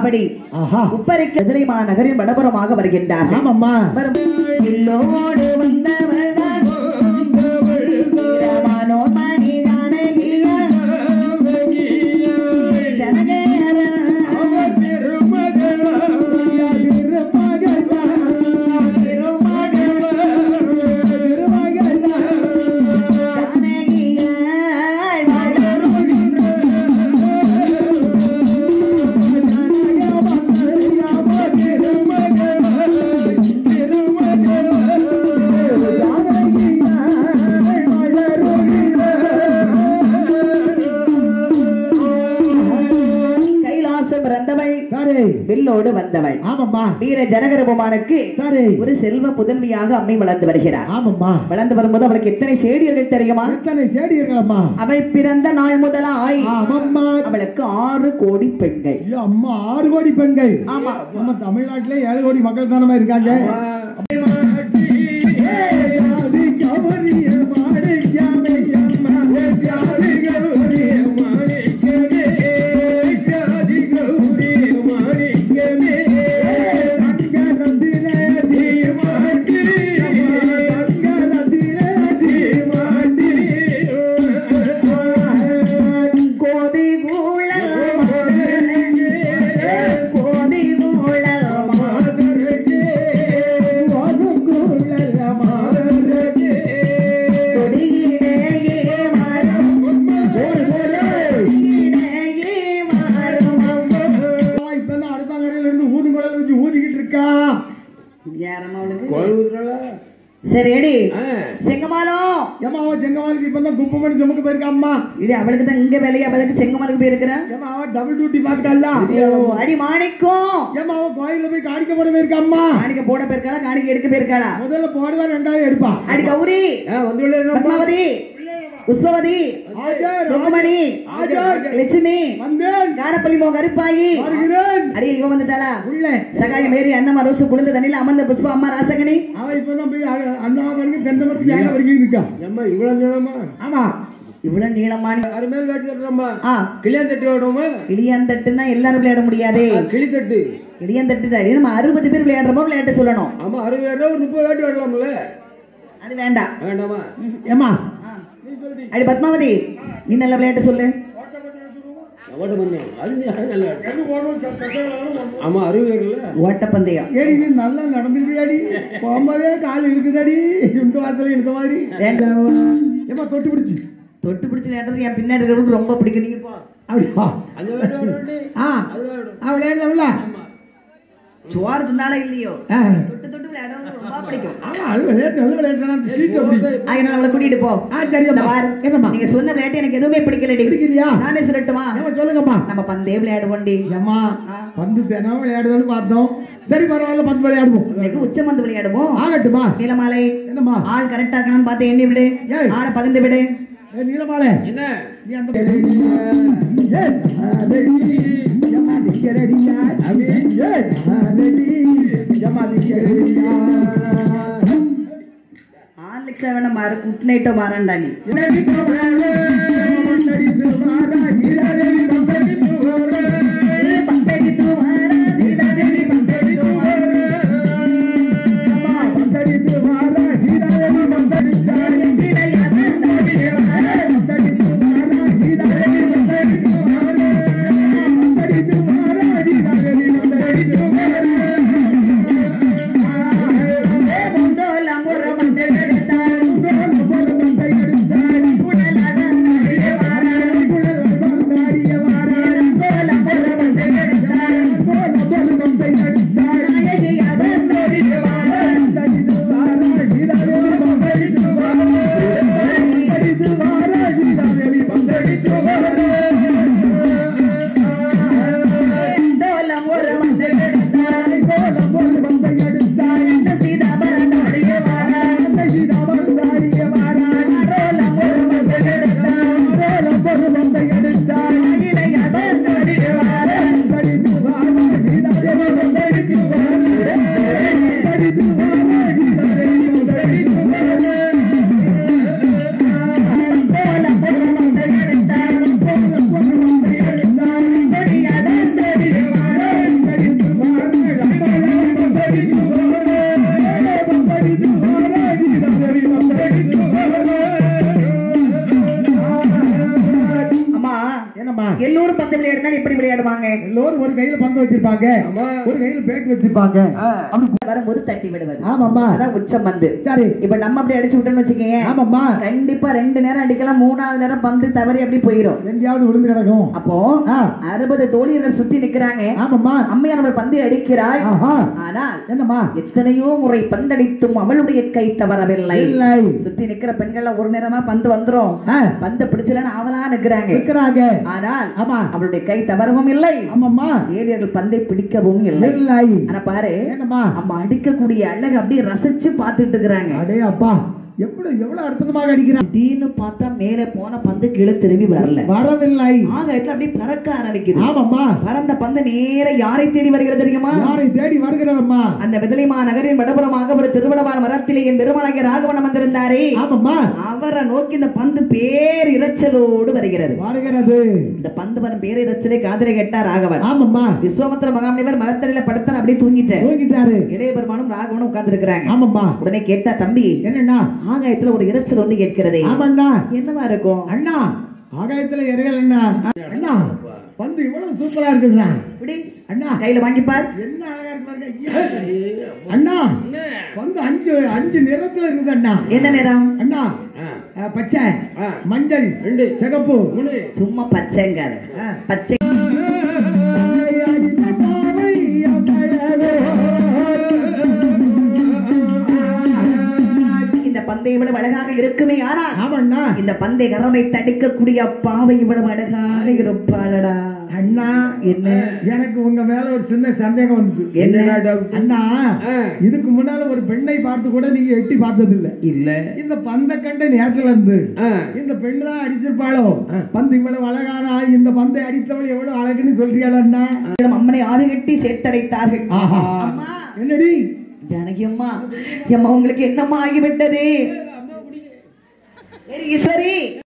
அப்படி ஆஹா உப்பரிக்க எதிரை மாநகரின் வடபுறமாக வருகின்றார் ஆமாம்மா இல்லோடு வந்தவள்தான் வீரமானோ மணி ஜானகியா. ஜனகேர ஜானகியாய் வளரும் கைலாசம் பிறந்தவள் சரி வில்லோடு வந்தவள் ஆமாம்மா வீர ஜனகரபுமானுக்கு சரி ஒரு செல்வ புதல்வியாக அம்மை வளர்ந்து வருகிறார் ஆமாம்மா வளர்ந்து வரும்போது அவளுக்கு எத்தனை சேடியர்கள் தெரியுமா எத்தனை சேடியர்களம்மா அவள் பிறந்த நாள் முதலாய் ஆமாம்மா அவளுக்கு ஆறு கோடி பெண்கள் ஐயோ அம்மா ஆறு கோடி பெண்கள் ஆமா நம்ம தமிழ்நாட்டிலே ஏழு கோடி மக்கள் தானமா இருக்காங்க கோதி கூழ கோதி கூழ கொடியிலேயே மாறும் கொடியிலேயே மாறும் இப்பதான் அடுத்தாங்கரையில இருந்து ஊதுங்குழல் வச்சு ஊதிக்கிட்டு இருக்கா யாரம்மா அவளுக்கு? சரி எடி செங்கமாலம் ஏமா அவ செங்கவாலுக்கு இப்பதான் குப்பம் பண்ணி சுமக்க போயிருக்கா அம்மா இடி அவளுக்கு தான் இங்க வேலையா அவளுக்கு செங்கமலுக்கு போயிருக்கிறேன் ஏமா அவ டபுள் டியூட்டி பாத்துக்கல்ல ஓ அடி மாணிக்கம் ஏமா அவ கோயில்ல போய் காணிக்க போட போயிருக்கா அம்மா காணிக்க போட போயிருக்காளா காணிக்க எடுக்க போயிருக்காளா முதல்ல போடுவா ரெண்டாவது எடுப்பா அடி கௌரி பத்மாவதி புஷ்பவதி ஆஜர் ருக்குமணி ஆஜர் லட்சுமி வந்தேன் காரப்பள்ளி மோ கருப்பாயி வருகிறேன் அடி இவ வந்துட்டாளா உள்ள சகாயம் மேரி அண்ணம்மா ரோசு குளிர்ந்த தண்ணியில அமர்ந்த புஷ்பா அம்மா ராசகனி அவ இப்பதான் போய் அ- அண்ணா வரைக்கும் தென்னை மரத்துக்கு ஏங்க வரைக்கும் இருக்கா அம்மா இவ்வளவு நேரமா ஆமா இவ்வளவு நீளமான அது மேல் வேட்டு தட்டுறோம்மா ஆ கிளியாந்தட்டு விடுவோமா கிளியாந்தட்டுன்னா எல்லாரும் விளையாட முடியாதே கிளித்தட்டு கிளியாந்தட்டு தான் இது நம்ம அறுபது பேர் விளையாடுற மாதிரி விளையாட்டு சொல்லணும் ஆமா அறுபது ரூபா ஒரு முப்பது வேட்டு விடலாம்ல அது வேண்டாம் வேண்டாமா ஏமா அடி பத்மாவதி நீ நல்ல விளையாட்டு சொல்லு ஓட்ட பண்ணேன் அது நீ- அது நல்லா ஆமா அறுபது பேர்ல ஓட்டப்பந்தயம் ஏடி நீ நல்லா நடந்துக்கிட்டியாடி போகும்போதே கால் இழுக்குதாடி சுண்டு வார்த்தையில இழுத்த மாதிரி வேண்டாம் ஏமா தொட்டு பிடிச்சி தொட்டு பிடிச்சு விளையாடுறது என் பின்னாடி இருக்கிறவங்களுக்கு ரொம்ப பிடிக்கும் நீங்க போ அப்படியா அந்த வேட்டு விட ஆ அவளே இல்லைல்ல சோறு தின்னால இல்லையோ ஆ. தொட்டு தொட்டு விளையாடுறது ரொம்ப பிடிக்கும் ஆமா அது விளையாட்டு நல்ல விளையாட்டு தான் சீட்டு அப்படி அதனால அவளை கூட்டிட்டு போ ஆ சரி இந்த பார் என்னம்மா நீங்க சொன்ன விளையாட்டு எனக்கு எதுவுமே பிடிக்கலடி பிடிக்கலையா நானே சொல்லட்டுமா ஏமா சொல்லுங்கம்மா நம்ம பந்தே விளையாடுவோண்டி ஏம்மா ஆ. பந்து தினம் விளையாடுதல்னு பார்த்தோம் சரி பரவாயில்ல பந்து விளையாடுவோம் இன்னைக்கு உச்சமந்து விளையாடுவோம் ஆகட்டுமா நீலமாலை என்னம்மா ஆள் கரெக்டா இருக்கலாம்னு பார்த்து எண்ணி விடு ஏய். ஆளை பகிர்ந்து விடு ஏ நீலமாலே என்ன நீ அந்த ஏ, ரெடி. ஏம்மா, நீங்க ரெடியா? ஏ, ரெடி. ஏம்மா, நீங்க ரெடியா? ஆர்லிக்ஸா வேணா மாறு குட் நைட்டோ மாறண்டா நீ ஆ எல்லோரும் பந்து விளையாடினால் எப்படி விளையாடுவாங்க எல்லோரும் ஒரு கையில பந்து வச்சிருப்பாங்க ஆமா. ஒரு கையில பேட் வச்சிருப்பாங்க ஆ. வரும்போது தட்டி விடுவது ஆமாம்மா அதான் உச்சம் பந்து சரி இப்ப நம்ம அப்படி அடிச்சு விட்டோம்னு வச்சுக்கோங்க ஆமாம்மா கண்டிப்பா ரெண்டு நேரம் அடிக்கலாம் மூணாவது நேரம் பந்து தவறி அப்படி போயிரும் எங்கேயாவது விழுந்து கிடக்கும் அப்போ ஆ. அறுபது தோழியர்கள் சுத்தி நிக்கிறாங்க ஆமாம்மா அம்மையார் அவள் பந்து அடிக்கிறாள் ஆஹா ஆனால் என்னம்மா எத்தனையோ முறை பந்தடித்தும் அவளுடைய கை தவறவில்லை இல்லை சுத்தி நிக்கிற பெண்கள் ஒரு நேரமா பந்து வந்துரும் ஆ, பந்த பிடிச்சலன்னு அவளா நிக்கிறாங்க இருக்கிறாங்க ஆனால் ஆமா அவளுடைய கை தவறவும் இல்லை ஆமாம்மா சேடியர்கள் பந்தை பிடிக்கவும் இல்லை இல்லை ஆனா பாரு என்னம்மா அம்மா அடிக்கக்கூடிய அழகு அப்படியே ரசிச்சு பார்த்துட்டு இருக்கிறாங்க அடே அப்பா எவ்வளவு எவ்வளவு அற்புதமாக அடிக்கிறான் திடீர்னு பார்த்தா மேலே போன பந்து கீழே திரும்பி வரல வரவில்லை ஆகாயத்துல அப்படியே பறக்க ஆரம்பிக்குது ஆமாம்மா பறந்த பந்து நேர யாரை தேடி வருகிறது தெரியுமா யாரை தேடி வருகிறதம்மா அந்த விதலிமா நகரின் வடபுறமாக ஒரு திருவடவான மரத்திலே என் பெருமனாகிய ராகவன் வந்திருந்தாரே ஆமாம்மா அவரை நோக்கி இந்த பந்து பேர் இரைச்சலோடு வருகிறது வருகிறது இந்த பந்து வரும் பேர் இரைச்சலை காதலை கேட்டா ராகவன் ஆமாம்மா விஸ்வாமித்திர மகாமுனிவர் மரத்தடியில படுத்தான் அப்படியே தூங்கிட்டார் தூங்கிட்டாரு இளைய பெருமானும் ராகவனும் உட்கார்ந்து இருக்கிறாங்க ஆமாம்மா உடனே கேட்டா தம்பி என்னண்ணா ஆகாயத்துல ஒரு இரைச்சல் வந்து கேட்கிறதே ஆமாண்ணா என்னவா இருக்கும் அண்ணா ஆகாயத்துல இறையல் அண்ணா அண்ணா பந்து இவ்வளவு சூப்பரா இருக்குதுண்ணா இப்படி அண்ணா கையில வாங்கிப்பார் என்ன அழகா இருக்கு பாருங்க ஐயா. அண்ணா பந்து அஞ்சு அஞ்சு நிறத்துல இருக்குது அண்ணா என்ன நிறம் அண்ணா ஆ. அஹ், பச்சை ஆ. மஞ்சள் ரெண்டு சிகப்பு மூணு சும்மா பச்சைங்காரு ஆ. பச்சை இந்த பந்தை இவ்வளவு அழகாக இருக்குமே ஆனா ஆமாண்ணா இந்த பந்தை கரமை தடிக்கக்கூடிய பாவை இவ்வளவு அழகாக இருப்பாளடா அண்ணா என்ன எனக்கு உங்க மேல ஒரு சின்ன சந்தேகம் வந்து என்னடா doubt? அண்ணா ஆ. இதுக்கு முன்னால ஒரு பெண்ணை பார்த்து கூட நீங்க எட்டி பார்த்தது இல்ல இல்ல இந்த பந்த கண்ட நேரத்துல இருந்து ஆ. இந்த பெண்ணு தான் அடிச்சிருப்பாளோ பந்து இவ்வளவு அழகானா இந்த பந்தை அடித்தவள் எவ்வளவு அழகுன்னு சொல்றியாள் அண்ணா இடம் அம்மனை ஆதிகட்டி சேர்த்தடைத்தார்கள் ஆஹா அம்மா என்னடி ஜானகி அம்மா அம்மா உங்களுக்கு என்னம்மா ஆகிவிட்டது சரி ஈஸ்வரி